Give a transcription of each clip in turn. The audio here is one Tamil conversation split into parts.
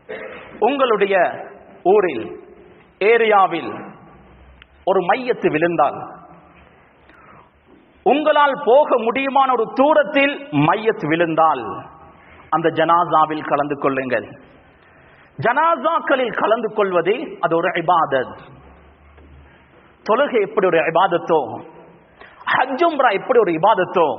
உங்களுடைய ஊரில் ஏரியாவில் ஒரு மையத்து விழுந்தால் உங்களால் போக முடியுமான ஒரு தூரத்தில் மையத் விழுந்தால் அந்த ஜனாசாவில் கலந்து கொள்ளுங்கள் ஜனாசாக்களில் கலந்து கொள்வது அது ஒரு இபாதத் தொழுகை எப்படி ஒரு இபாதத்தோ ஹஜ்ஜும்ரா எப்படி ஒரு இபாதத்தோ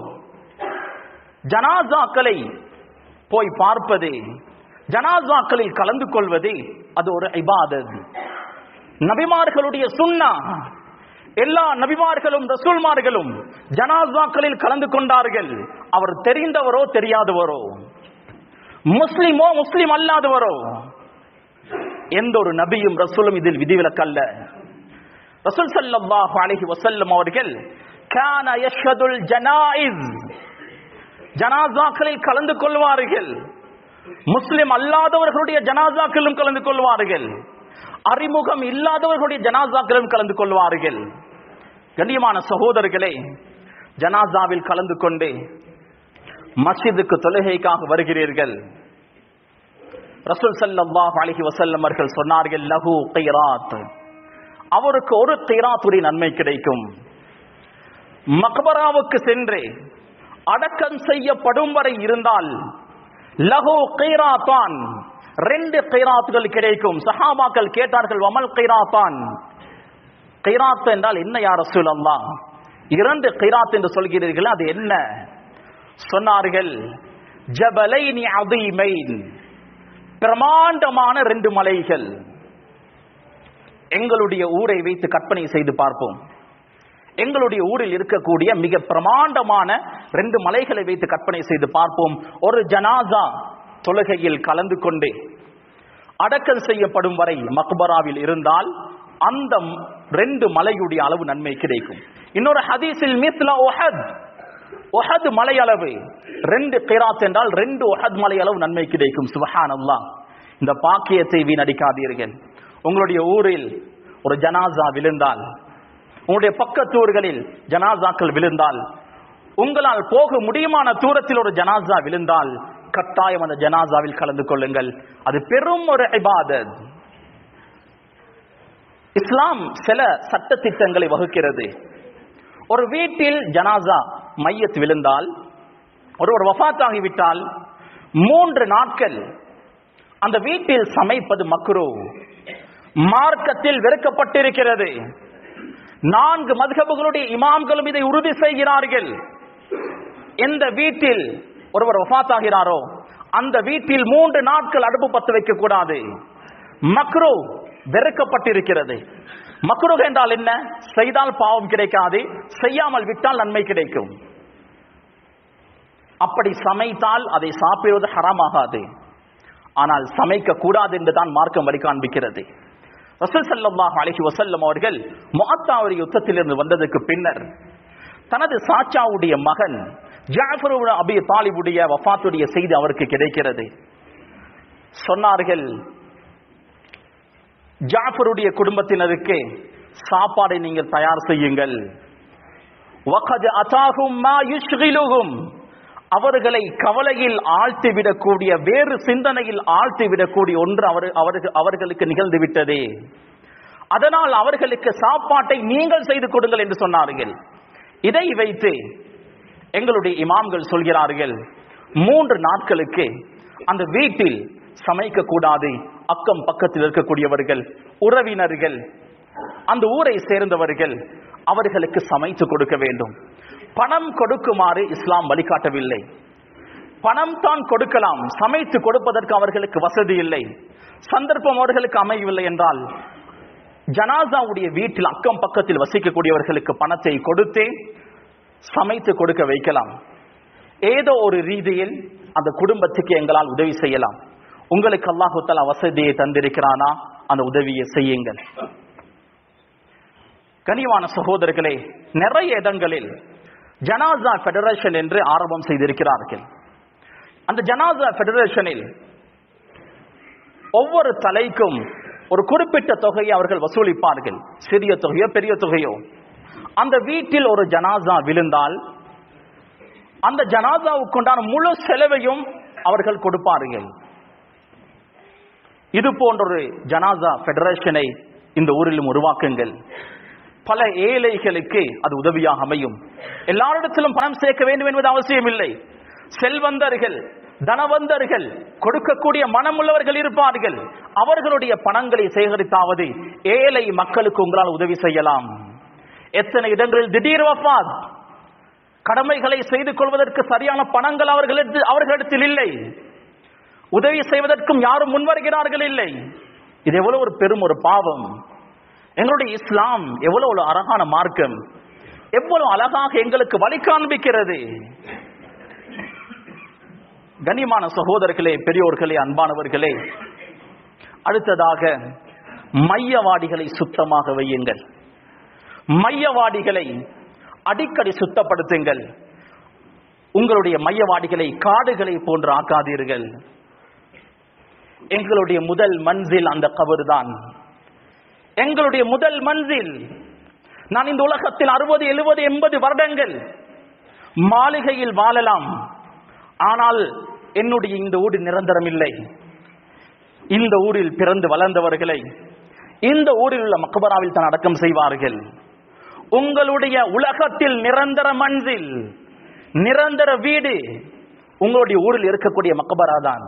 ஜனாசாக்களை போய் பார்ப்பது ஜனாசாக்களில் கலந்து கொள்வது அது ஒரு இபாதத் நபிமார்களுடைய சுன்னா எல்லா நபிமார்களும் ரசூல்மார்களும் ஜனாசாக்களில் கலந்து கொண்டார்கள் அவர் தெரிந்தவரோ தெரியாதவரோ முஸ்லிமோ முஸ்லிம் அல்லாதவரோ எந்த ஒரு நபியும் ரசூலும் இதில் விதிவிலக்கல்ல ரசூல் ஸல்லல்லாஹு அலைஹி வஸல்லம் அவர்கள் கான யஷ்ஹதுல் ஜனாயிஸ் ஜனாசாக்களில் கலந்து கொள்வார்கள் முஸ்லிம் அல்லாதவர்களுடைய ஜனாசாக்களும் கலந்து கொள்வார்கள் அறிமுகம் இல்லாதவர்களுடைய ஜனாசாக்களும் கலந்து கொள்வார்கள் கண்ணியமான சகோதரர்களே ஜனாசாவில் கலந்து கொண்டு மஸ்ஜிதுக்கு தொழுகைக்காக வருகிறீர்கள் ரசூல் ஸல்லல்லாஹு அலைஹி வஸல்லம் அவர்கள் சொன்னார்கள் லஹு கைராத் அவருக்கு ஒரு கைராத்துடைய நன்மை கிடைக்கும் மக்பராவுக்கு சென்று அடக்கம் செய்யப்படும் வரை இருந்தால் லஹு கைராத்தான் ரெண்டு கைராத்துகள் கிடைக்கும் சஹாபாக்கள் கேட்டார்கள் வமல் கைராத்தான் கைராத் என்றால் என்ன யார் ரசூலல்லா இரண்டு கைராத் என்று சொல்கிறீர்கள் அது என்ன சொன்னார்கள் ஜபலைனி அதீமைன் பிரமாண்டமான ரெண்டு மலைகள் எங்களுடைய ஊரை வைத்து கற்பனை செய்து பார்ப்போம் எங்களுடைய ஊரில் இருக்கக்கூடிய மிக பிரமாண்டமான ரெண்டு மலைகளை வைத்து கற்பனை செய்து பார்ப்போம் ஒரு ஜனாசா தொழுகையில் கலந்து கொண்டு அடக்கல் செய்யப்படும் வரை மக்பராவில் இருந்தால் அந்த ரெண்டு மலையுடைய அளவு நன்மை கிடைக்கும் இன்னொரு ஹதீஸில் மிஸ்லா ஒஹத் ஒஹத் மலை அளவு ரெண்டு கிராத் என்றால் ரெண்டு ஒஹத் மலை அளவு நன்மை கிடைக்கும் சுபஹான் இந்த பாக்கியத்தை வீணடிக்காதீர்கள் உங்களுடைய ஊரில் ஒரு ஜனாசா விழுந்தால் உங்களுடைய பக்கத்தூர்களில் ஜனாசாக்கள் விழுந்தால் உங்களால் போக முடியுமான தூரத்தில் ஒரு ஜனாசா விழுந்தால் கட்டாயம் அந்த ஜனாசாவில் கலந்து கொள்ளுங்கள் அது பெரும் ஒரு இபாதத் இஸ்லாம் சில சட்ட திட்டங்களை வகுக்கிறது ஒரு வீட்டில் ஜனாசா மையத் விழுந்தால் ஒருவர் வஃபாத்தாகிவிட்டால் மூன்று நாட்கள் அந்த வீட்டில் சமைப்பது மக்ரூ மார்க்கத்தில் வெறுக்கப்பட்டிருக்கிறது நான்கு மதுகபுகளுடைய இமாம்களும் இதை உறுதி செய்கிறார்கள் எந்த வீட்டில் ஒருவர் வஃபாத்தாகிறாரோ அந்த வீட்டில் மூன்று நாட்கள் அடுப்பு பத்த வைக்க கூடாது மக்ரூ வெறுக்கப்பட்டிருக்கிறது மக்ரூஹ் என்றால் என்ன செய்தால் பாவம் கிடைக்காது செய்யாமல் விட்டால் நன்மை கிடைக்கும் அப்படி சமைத்தால் அதை சாப்பிடுவது ஹராமாகாது ஆனால் சமைக்க கூடாது என்று தான் மார்க்கம் வழி காண்பிக்கிறது ரசூல் ஸல்லல்லாஹு அலைஹி வஸல்லம் அவர்கள் முஅத்தாவுடைய யுத்தத்திலிருந்து வந்ததுக்கு பின்னர் தனது சாச்சாவுடைய மகன் ஜாஃபர் இப்னு அபி தாலிபுடைய வஃபாத்துடைய செய்தி அவருக்கு கிடைக்கிறது சொன்னார்கள் ஜாஃபருடைய குடும்பத்தினருக்கு சாப்பாடை நீங்கள் தயார் செய்யுங்கள் وَقَدْ أَتَاهُمْ مَا يُشْغِلُهُمْ அவர்களை கவலையில் ஆழ்த்தி விடக்கூடிய வேறு சிந்தனையில் ஆழ்த்தி விடக்கூடிய ஒன்று அவர் அவர்கள் அவர்களுக்கு நிகழ்ந்து விட்டதே அதனால் அவர்களுக்கு சாப்பாட்டை நீங்கள் செய்து கொடுங்கள் என்று சொன்னார்கள் இதை வைத்து எங்களுடைய இமாம்கள் சொல்கிறார்கள் மூன்று நாட்களுக்கு அந்த வீட்டில் சமைக்க கூடாது அக்கம் பக்கத்தில் இருக்கக்கூடியவர்கள் உறவினர்கள் அந்த ஊரை சேர்ந்தவர்கள் அவர்களுக்கு சமைத்து கொடுக்க வேண்டும் பணம் கொடுக்குமாறு இஸ்லாம் வழிகாட்டவில்லை பணம் தான் கொடுக்கலாம் சமைத்து கொடுப்பதற்கு அவர்களுக்கு வசதி இல்லை சந்தர்ப்பம் அவர்களுக்கு அமையவில்லை என்றால் ஜனாசாவுடைய வீட்டில் அக்கம் பக்கத்தில் வசிக்கக்கூடியவர்களுக்கு பணத்தை கொடுத்து சமைத்து கொடுக்க வைக்கலாம் ஏதோ ஒரு ரீதியில் அந்த குடும்பத்துக்கு எங்களால் உதவி செய்யலாம் உங்களுக்கு அல்லாஹு தஆலா வசதியை தந்திருக்கிறானா அந்த உதவியை செய்யுங்கள் கனிவான சகோதரர்களே நிறைய இடங்களில் ஜனாசா ஃபெடரேஷன் என்று ஆரம்பம் செய்திருக்கிறார்கள் அந்த ஜனாசா ஃபெடரேஷனில் ஒவ்வொரு தலைக்கும் ஒரு குறிப்பிட்ட தொகையை அவர்கள் வசூலிப்பார்கள் சிறிய தொகையோ பெரிய தொகையோ அந்த வீட்டில் ஒரு ஜனாசா விழுந்தால் அந்த ஜனாசாவுக்குண்டான முழு செலவையும் அவர்கள் கொடுப்பார்கள் இது போன்ற ஒரு ஜனாசா ஃபெடரேஷனை இந்த ஊரிலும் உருவாக்குங்கள் பல ஏழைகளுக்கு அது உதவியாக அமையும் எல்லாரிடத்திலும் பணம் சேர்க்க வேண்டும் என்பது அவசியம் இல்லை செல்வந்தர்கள் தனவந்தர்கள் கொடுக்கக்கூடிய மனமுள்ளவர்கள் இருப்பார்கள் அவர்களுடைய பணங்களை சேகரித்தாவது ஏழை மக்களுக்கு உங்களால் உதவி செய்யலாம் எத்தனை இடங்களில் திடீர் வஃபாத் கடமைகளை செய்து கொள்வதற்கு சரியான பணங்கள் அவர்களிடத்தில் அவர்களிடத்தில் இல்லை உதவி செய்வதற்கும் யாரும் முன்வருகிறார்கள் இல்லை இது எவ்வளவு ஒரு பெரும் ஒரு பாவம் எங்களுடைய இஸ்லாம் எவ்வளவு ஒரு அழகான மார்க்கம் எவ்வளவு அழகாக எங்களுக்கு வழி காண்பிக்கிறது கண்ணியமான சகோதரர்களே பெரியோர்களே அன்பானவர்களே அடுத்ததாக மையவாடிகளை சுத்தமாக வையுங்கள் மையவாடிகளை அடிக்கடி சுத்தப்படுத்துங்கள் உங்களுடைய மையவாடிகளை காடுகளை போன்று ஆக்காதீர்கள் எங்களுடைய முதல் மன்சில் அந்த கபர் தான் எங்களுடைய முதல் மன்சில் நான் இந்த உலகத்தில் அறுபது எழுபது எண்பது வருடங்கள் மாளிகையில் வாழலாம் ஆனால் என்னுடைய இந்த ஊர் நிரந்தரம் இல்லை இந்த ஊரில் பிறந்து வளர்ந்தவர்களை இந்த ஊரில் உள்ள மக்பராவில் தான் அடக்கம் செய்வார்கள் உங்களுடைய உலகத்தில் நிரந்தர மன்சில் நிரந்தர வீடு உங்களுடைய ஊரில் இருக்கக்கூடிய மக்பரா தான்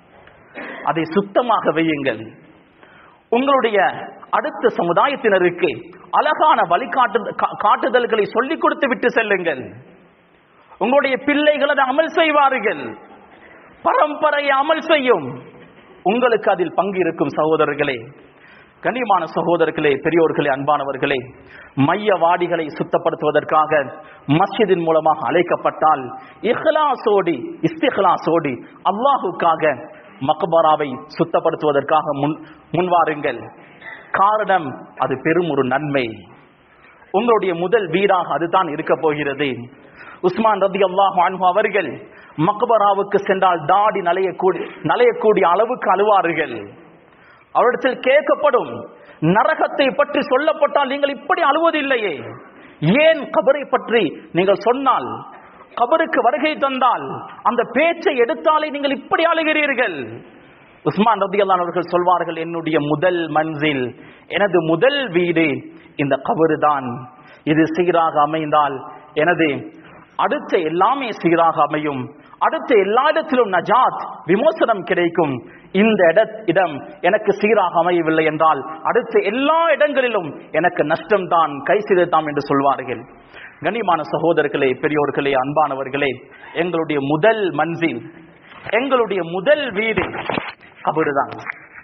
அதை சுத்தமாக வையுங்கள் உங்களுடைய அடுத்த சமுதாயத்தினருக்கு அழகான வழிகாட்டு கா- காட்டுதல்களை சொல்லிக் கொடுத்து விட்டு செல்லுங்கள் உங்களுடைய பிள்ளைகள் அதை அமல் செய்வார்கள் பரம்பரையை அமல் செய்யும் உங்களுக்கு அதில் பங்கு இருக்கும் சகோதரர்களே கண்ணியமான சகோதரர்களே பெரியோர்களே அன்பானவர்களே மைய வாடிகளை சுத்தப்படுத்துவதற்காக மஸ்ஜிதின் மூலமாக அழைக்கப்பட்டால் இஹ்லாசோடி இஸ்திஹ்லாசோடி அல்லாஹுக்காக மக்பராவை சுத்தப்படுத்துவதற்காக முன் முன்வாருங்கள் காரணம் அது பெரும் ஒரு நன்மை உங்களுடைய முதல் வீடாக அதுதான் இருக்க போகிறது உஸ்மான் ரதி அல்லாஹ் அவர்கள் மக்பராவுக்கு சென்றால் தாடி நலையக்கூடிய நலையக்கூடிய அளவுக்கு அழுவார்கள் அவரிடத்தில் கேட்கப்படும் நரகத்தை பற்றி சொல்லப்பட்டால் நீங்கள் இப்படி அழுவதில்லையே ஏன் கபரை பற்றி நீங்கள் சொன்னால் கபருக்கு வருகை தந்தால் அந்த பேச்சை எடுத்தாலே நீங்கள் இப்படி அழுகிறீர்கள் உஸ்மான் ரதி அவர்கள் சொல்வார்கள் என்னுடைய முதல் மன்சில் எனது முதல் வீடு இந்த கபரு தான் இது சீராக அமைந்தால் எனது அடுத்த எல்லாமே சீராக அமையும் அடுத்த எல்லா இடத்திலும் நஜாத் விமோசனம் கிடைக்கும் இந்த இட இடம் எனக்கு சீராக அமையவில்லை என்றால் அடுத்த எல்லா இடங்களிலும் எனக்கு நஷ்டம்தான் கை செய்ததாம் என்று சொல்வார்கள் கண்ணியமான சகோதரர்களே பெரியோர்களே அன்பானவர்களே எங்களுடைய முதல் மன்சில் எங்களுடைய முதல் வீடு கபருதான்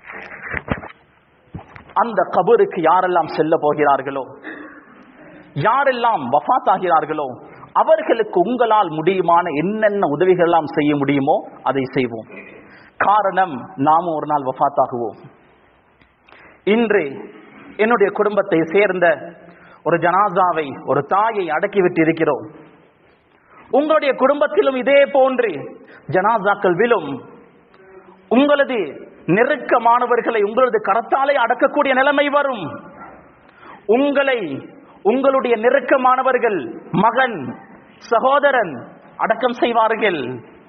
அந்த கபருக்கு யாரெல்லாம் செல்ல போகிறார்களோ யாரெல்லாம் வஃபாத் ஆகிறார்களோ அவர்களுக்கு உங்களால் முடியுமான என்னென்ன உதவிகள் எல்லாம் செய்ய முடியுமோ அதை செய்வோம் காரணம் நாமும் ஒரு நாள் வஃபாத் ஆகுவோம் இன்று என்னுடைய குடும்பத்தை சேர்ந்த ஒரு ஜனாசாவை ஒரு தாயை அடக்கிவிட்டு இருக்கிறோம் உங்களுடைய குடும்பத்திலும் இதே போன்று ஜனாசாக்கள் விழும் உங்களது நெருக்கமானவர்களை உங்களது கரத்தாலே அடக்கக்கூடிய நிலைமை வரும் உங்களை உங்களுடைய நெருக்கமானவர்கள் மகன் சகோதரன் அடக்கம் செய்வார்கள்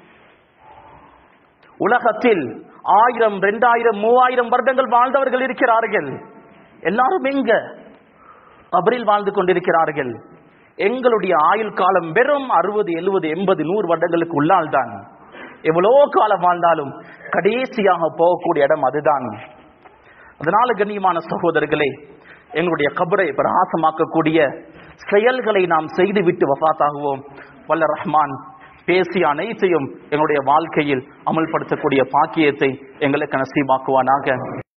உலகத்தில் ஆயிரம் ரெண்டாயிரம் மூவாயிரம் வருடங்கள் வாழ்ந்தவர்கள் இருக்கிறார்கள் எல்லாரும் எங்க கபரில் வாழ்ந்து கொண்டிருக்கிறார்கள் எங்களுடைய ஆயுள் காலம் வெறும் அறுபது எழுபது எண்பது நூறு வருடங்களுக்கு உள்ளால் தான் எவ்வளோ காலம் வாழ்ந்தாலும் கடைசியாக போகக்கூடிய இடம் அதுதான் அதனால கண்ணியமான சகோதரர்களே எங்களுடைய கபரை பிரகாசமாக்கக்கூடிய செயல்களை நாம் செய்துவிட்டு வஃபாத்தாகுவோம் வல்ல ரஹ்மான் பேசிய அனைத்தையும் எங்களுடைய வாழ்க்கையில் அமல்படுத்தக்கூடிய பாக்கியத்தை எங்களுக்கு நசீபாக்குவானாக